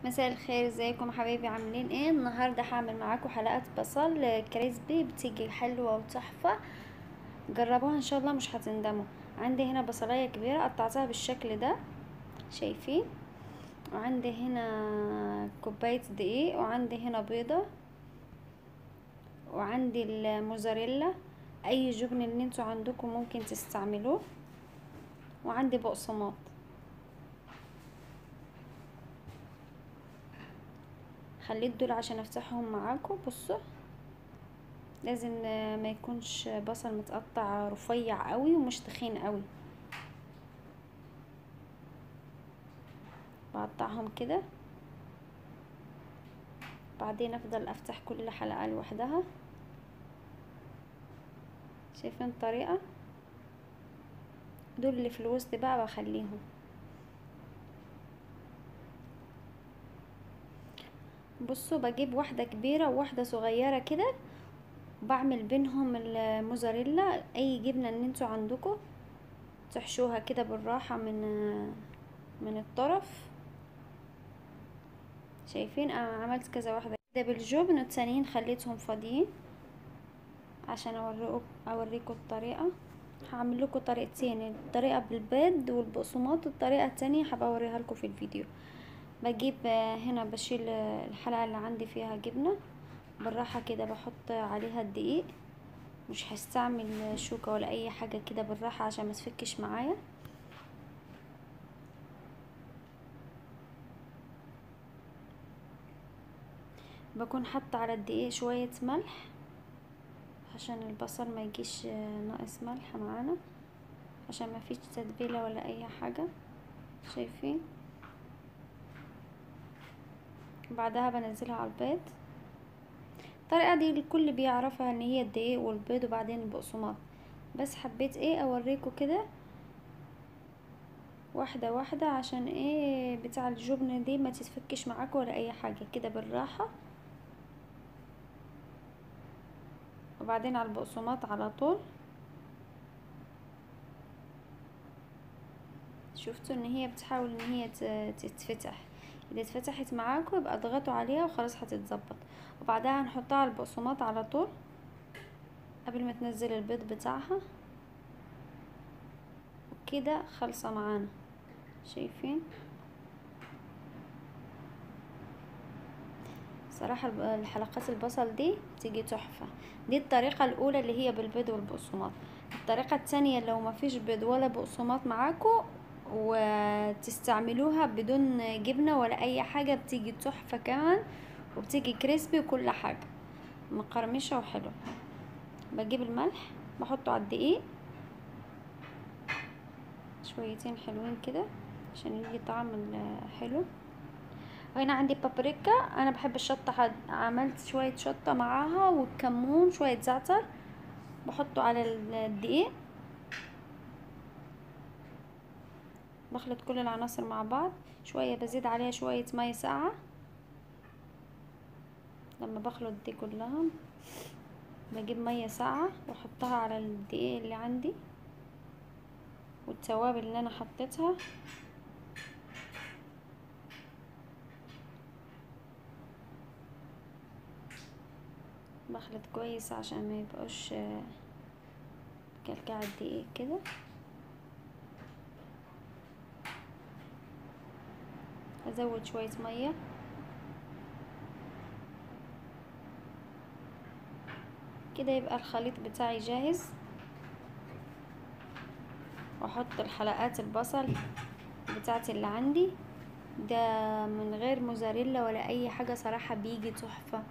مساء الخير ازيكم حبايبي عاملين ايه النهارده هعمل معاكم حلقات بصل كريسبي بتيجي حلوه وتحفه جربوها ان شاء الله مش هتندموا عندي هنا بصلايه كبيره قطعتها بالشكل ده شايفين وعندي هنا كوبايه دقيق وعندي هنا بيضه وعندي الموزاريلا اي جبن اللي انتوا عندكم ممكن تستعملوه وعندي بقسماط خليت دول عشان افتحهم معاكم بصوا لازم ما يكونش بصل متقطع رفيع قوي ومش تخين قوي بقطعهم كده بعدين افضل افتح كل حلقة لوحدها شايفين الطريقة دول اللي في الوسط بقى بخليهم بصوا بجيب واحدة كبيرة وواحدة صغيرة كده بعمل بينهم الموزاريلا اي جبنة ان انتوا عندكم تحشوها كده بالراحة من من الطرف شايفين انا عملت كذا واحدة كده بالجبن والتانيين خليتهم فاضيين عشان اوريكم اوريكم الطريقة هعمل لكم طريقتين الطريقة بالبيض والبقسماط والطريقة التانية هبقى اوريها لكم في الفيديو بجيب هنا بشيل الحلقة اللي عندي فيها جبنة بالراحة كده بحط عليها الدقيق مش هستعمل شوكة ولا اي حاجة كده بالراحة عشان ما تفكش معايا بكون حاطة على الدقيق شوية ملح عشان البصل ما يجيش ناقص ملح معانا عشان ما فيش تتبيلة ولا اي حاجة شايفين بعدها بنزلها على البيض الطريقة دي الكل بيعرفها ان هي الدقيق والبيض وبعدين البقسماط بس حبيت ايه اوريكم كده واحدة واحدة عشان ايه بتاع الجبن دي ما تتفكش معاكم ولا اي حاجة كده بالراحة وبعدين على البقسماط على طول شفتوا ان هي بتحاول ان هي تتفتح اذا اتفتحت معاكم يبقى اضغطوا عليها وخلاص هتتظبط وبعدها هنحطها على البقسماط على طول قبل ما تنزل البيض بتاعها وكده خلصة معانا شايفين صراحة الحلقات البصل دي تيجي تحفة دي الطريقة الاولى اللي هي بالبيض والبقسماط الطريقة التانية لو ما فيش بيض ولا بقسماط معاكم وتستعملوها بدون جبنة ولا اي حاجة بتيجي تحفة كمان وبتيجي كريسبي وكل حاجة مقرمشة وحلو بجيب الملح بحطه على الدقيق شويتين حلوين كده عشان يجي طعم حلو هنا عندي بابريكا انا بحب الشطة عملت شوية شطة معاها والكمون شوية زعتر بحطه على الدقيق بخلط كل العناصر مع بعض شوية بزيد عليها شوية مية ساقعة لما بخلط دي كلها بجيب مية ساقعة واحطها على الدقيق اللي عندي والتوابل اللي انا حطيتها بخلط كويس عشان ما يبقاش كلكع الدقيق كده ازود شوية مية كده يبقى الخليط بتاعي جاهز واحط الحلقات البصل بتاعتي اللي عندي ده من غير موزاريلا ولا اي حاجة صراحة بيجي تحفة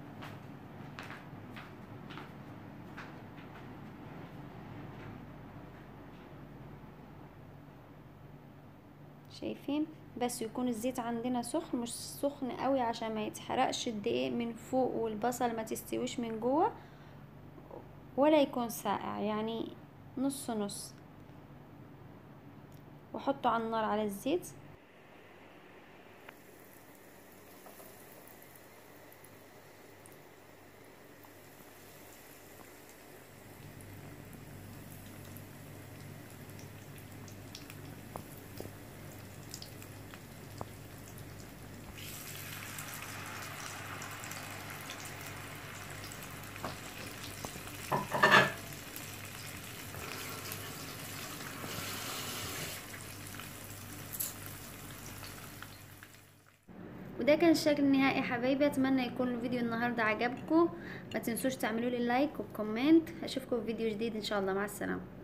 شايفين بس يكون الزيت عندنا سخن مش سخن قوي عشان ما يتحرقش الدقيق من فوق والبصل ما تستويش من جوه ولا يكون ساقع يعني نص نص واحطه على النار على الزيت وده كان الشكل النهائي يا حبايبي اتمنى يكون الفيديو النهارده عجبكم ما تنسوش تعملوا لي لايك وكومنت اشوفكم في فيديو جديد ان شاء الله مع السلامه